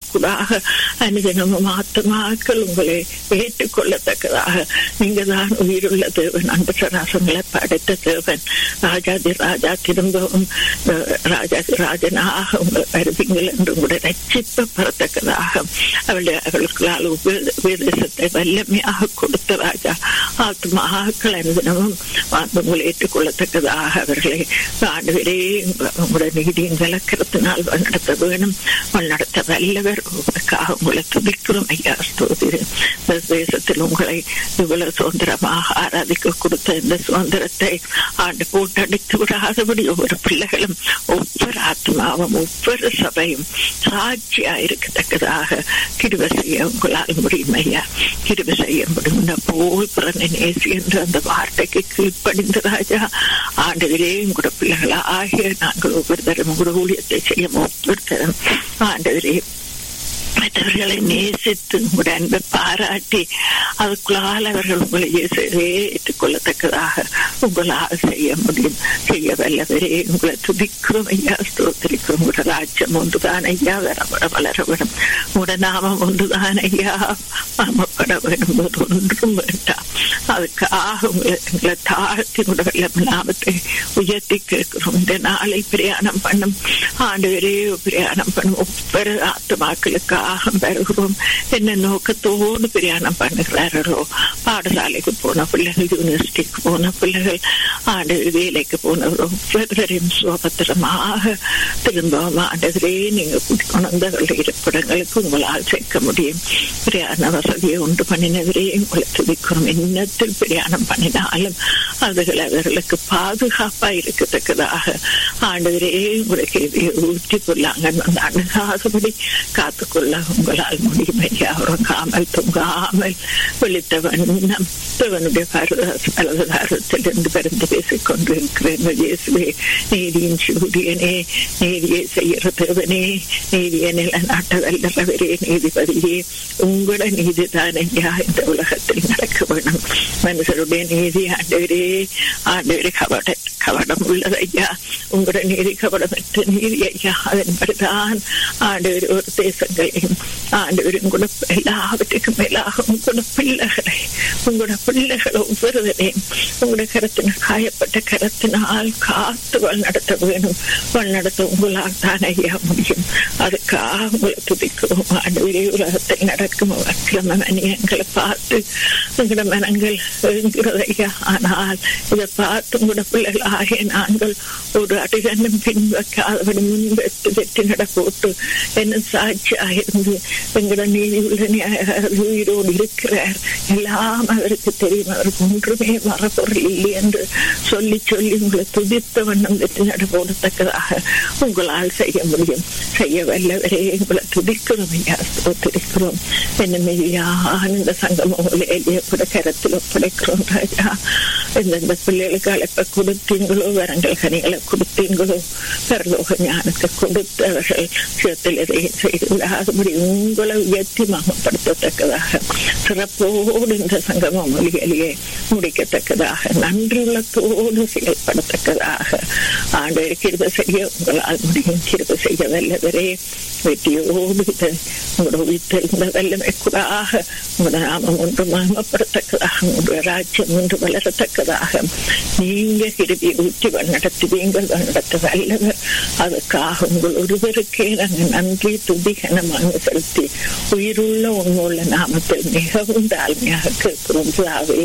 கூடாக அனுதினமும் ஆத்மாக்கள் உங்களை ஏற்றுக்கொள்ளத்தக்கதாக நீங்க தான் உயிருள்ள தேவன் அன்பு சராசங்களை படைத்த தேவன் ராஜாதி ராஜா திரும்பவும் அஹ், ராஜாதி ராஜனாக உங்கள் வருவீங்கள் என்று உங்களுடைய ரட்சிப்பை பெறத்தக்கதாக அவளுடைய அவர்களுக்களால் உப- உபதேசத்தை வல்லமையாக கொடுத்த ராஜா ஆத்மாக்கள் அனுதினமும் வாழ்ந்து உங்களை ஏற்றுக்கொள்ளத்தக்கதாக அவர்களை ஆண்டுவரே உங்களுடைய நீதியின் விளக்கிறதுனால் நடத்த வேணும் நடத்த வல்லவர் உங்களுக்காக உங்களை துதிக்கிறோம் ஐயா ஸ்தோதிரு இந்த தேசத்தில் உங்களை இவ்வளவு சுதந்திரமாக ஆராதிக்க கொடுத்த இந்த சுதந்திரத்தை ஆண்டு போட்டடித்து விடாதபடி ஒவ்வொரு பிள்ளைகளும் ஒவ்வொரு ஆத்மாவும் ஒவ்வொரு சபையும் சாட்சியா இருக்கத்தக்கதாக கிருப செய்ய உங்களால் முடியும் ஐயா கிருப செய்ய முடியும் இந்த போல் பிறந்த நேசி என்ற அந்த வார்த்தைக்கு கீழ்ப்படிந்த ராஜா ஆண்டவரே உங்களோட பிள்ளைகளா ஆகிய நாங்கள் ஒவ்வொருத்தரும் உங்களோட ஊழியத்தை செய்ய ஒவ்வொருத்தரும் ஆண்டவரே மற்றவர்களை நேசித்து உங்களுடைய அன்பை பாராட்டி அதுக்குள்ளால் அவர்கள் உங்களை இயேசுவே ஏற்றுக்கொள்ளத்தக்கதாக உங்களால் செய்ய முடியும் செய்ய வல்லவரே உங்களை துதிக்கிறோம் ஐயா ஸ்தோத்திரிக்கிறோம் உங்களோட ராஜ்யம் ஒன்றுதான் ஐயா வர வர வளர வேணும் உங்களோட நாமம் ஒன்றுதான் ஐயா மாமப்பட வேணும் வேறு ஒன்றும் வேண்டாம் அதுக்காக உங்களை எங்களை தாழ்த்தி உங்களோட வல்ல நாமத்தை உயர்த்தி கேட்கிறோம் இந்த நாளை பிரயாணம் பண்ணும் ஆண்டு வரை பிரயாணம் பண்ணும் ஒவ்வொரு ஆத்மாக்களுக்காக பெறுகிறோம் என்ன நோக்கத்தோடு பிரயாணம் பண்ணுகிறார்களோ பாடசாலைக்கு போன பிள்ளைகள் யூனிவர்சிட்டிக்கு போன பிள்ளைகள் ஆண்டு வேலைக்கு போனவர்கள் ஒவ்வொருவரையும் சுபத்திரமாக திரும்பவும் ஆண்டவரே நீங்க கொண்டவர்கள் இருப்பிடங்களுக்கு உங்களால் சேர்க்க முடியும் பிரயாண வசதியை உண்டு பண்ணினவரே உங்களை துதிக்கிறோம் என்னத்தில் பிரயாணம் பண்ணினாலும் அதுகள் அவர்களுக்கு பாதுகாப்பா இருக்கத்தக்கதாக ஆண்டவரே உங்களுக்கு இதை ஊற்றி கொள்ளாங்க அந்த அணுகாதபடி காத்துக்கொள்ள உங்களால் முடியும் ஐயா உறங்காமல் தூங்காமல் விழித்த வண்ணம் தேவனுடைய பலதாரத்திலிருந்து பிறந்து பேசிக் கொண்டிருக்கிறேன் இயேசுவே நீதியின் சூரியனே நீதியை செய்கிற தேவனே நீதியை நிலநாட்ட வல்லவரே நீதிபதியே உங்களோட நீதிதான் ஐயா இந்த உலகத்தில் நடக்க வேணும் மனுஷருடைய நீதி ஆண்டவரே ஆண்டவரே கவட கவடம் உள்ளது ஐயா உங்களோட நீதி கவடமற்ற நீதி ஐயா அதன்படிதான் ஆண்டவர் ஒரு தேசங்களையும் ஆண்டவர் உங்களோட எல்லாவற்றுக்கும் மேலாக உங்களோட பிள்ளைகளை உங்களோட பிள்ளைகளை ஒவ்வொருவரையும் உங்களோட கரத்தின காயப்பட்ட கரத்தினால் காத்து வழி நடத்த வேணும் வழி நடத்த உங்களால் தான் ஐயா முடியும் அதுக்காக உங்களை துதிக்கிறோம் ஆண்டவரே உலகத்தில் நடக்கும் அக்கிரம மனிதங்களை பார்த்து உங்களோட மனங்கள் என்கிறது ஐயா ஆனால் இதை பார்த்து உங்களோட பிள்ளைகள் ஆகிய நாங்கள் ஒரு அடிகண்டம் பின்வைக்காதபடி முன்வெட்டு வெற்றி நடப்போட்டு என்ன சாட்சியாக இருந்து எங்களோட நீதி உள்ள உயிரோடு இருக்கிறார் எல்லாம் அவருக்கு தெரியும் அவருக்கு ஒன்றுமே மரப்பொருள் இல்லை என்று சொல்லி சொல்லி உங்களை துதித்த வண்ணம் வெற்றி நடப்போடத்தக்கதாக உங்களால் செய்ய முடியும் செய்ய வல்லவரே உங்களை துதிக்கிறோம் ஐயா ஸ்தோத்திரிக்கிறோம் என்ன மெய்யான இந்த சங்கமம் எளிய கூட கரத்தில் ஒப்படைக்கிறோம் ராஜா இந்த பிள்ளைகளுக்கு அழைப்ப கொடுத்தீங்களோ வரங்கள் கனிகளை கொடுத்தீங்களோ பரலோக ஞானத்தை கொடுத்து அவர்கள் சிவத்தில் எதையும் செய்து விடாதபடி உங்களை உயர்த்தி மகப்படுத்தத்தக்கதாக சிறப்போடு இந்த சங்கம மொழிகளையே முடிக்கத்தக்கதாக நன்றியுள்ளத்தோடு செயல்படத்தக்கதாக ஆண்டு கிருப செய்ய உங்களால் முடியும் கிருப செய்ய வல்லவரே வெற்றியோடு உங்களோட உயிர்த்தெழுந்த வல்லமை கூடாக உங்களோட நாமம் ஒன்று மகமப்படத்தக்கதாக உங்களுடைய ராஜ்யம் ஒன்று வளரத்தக்கதாக நீங்க கிருபியை ஊற்றி நடத்துவீங்கள் நடத்த வல்லவர் அதுக்காக உங்கள் ஒருவருக்கே நாங்கள் நன்றி துதி கனமாக செலுத்தி உயிருள்ள உண்மையுள்ள நாமத்தில் மிகவும் தாழ்மையாக கேட்கிறோம் பிதாவே.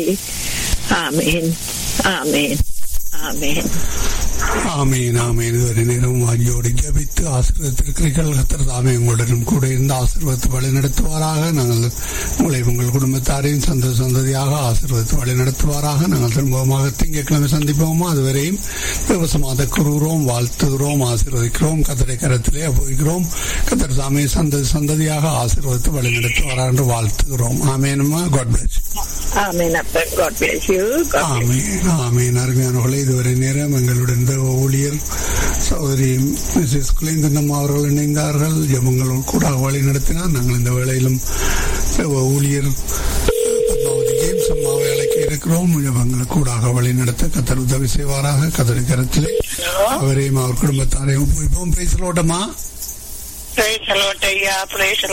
ஆமேன் ஆமேன் ஆமேன் ஆமீன் ஆமீன் ஒரு நேரம் வாரியோடு ஜபித்து ஆசீர்வத்திருக்கிறீர்கள் கத்தர் தாமே உங்களுடனும் கூட இருந்து ஆசீர்வத்து வழி நடத்துவாராக நாங்கள் உங்களை உங்கள் குடும்பத்தாரையும் சந்த சந்ததியாக ஆசீர்வத்து வழி நடத்துவாராக நாங்கள் திரும்பமாக திங்கட்கிழமை சந்திப்போமா அதுவரையும் தேவசமாக கூறுகிறோம் வாழ்த்துகிறோம் ஆசீர்வதிக்கிறோம் கத்தரை கரத்திலே போகிறோம் கத்தர் தாமே சந்ததி சந்ததியாக ஆசீர்வத்து வழி நடத்துவாரா என்று வாழ்த்துகிறோம் ஆமேனுமா காட் பிளஸ் ஆமேன் அப்பா God bless you. God bless you. ஆமீன் ஆமீன் அருமையானவர்களே இதுவரை நேரம் எங்களுடன் இந்த ஊழியர் சகோதரி மிஸ்ஸஸ் குலேந்தனம் அவர்கள் இணைந்தார்கள் ஜபங்கள் கூட வழி நடத்தினார் நாங்கள் இந்த வேளையிலும் தேவ ஊழியர் பத்மாவதி ஜேம்ஸ் அம்மாவை அழைக்க இருக்கிறோம் ஜபங்களை கூடாக வழி நடத்த கத்தர் உதவி செய்வாராக கத்தரி கரத்திலே அவரையும் அவர் குடும்பத்தாரையும் போய்ப்போம் பேசலோட்டமா Praise the Lord, ஐயா. Praise the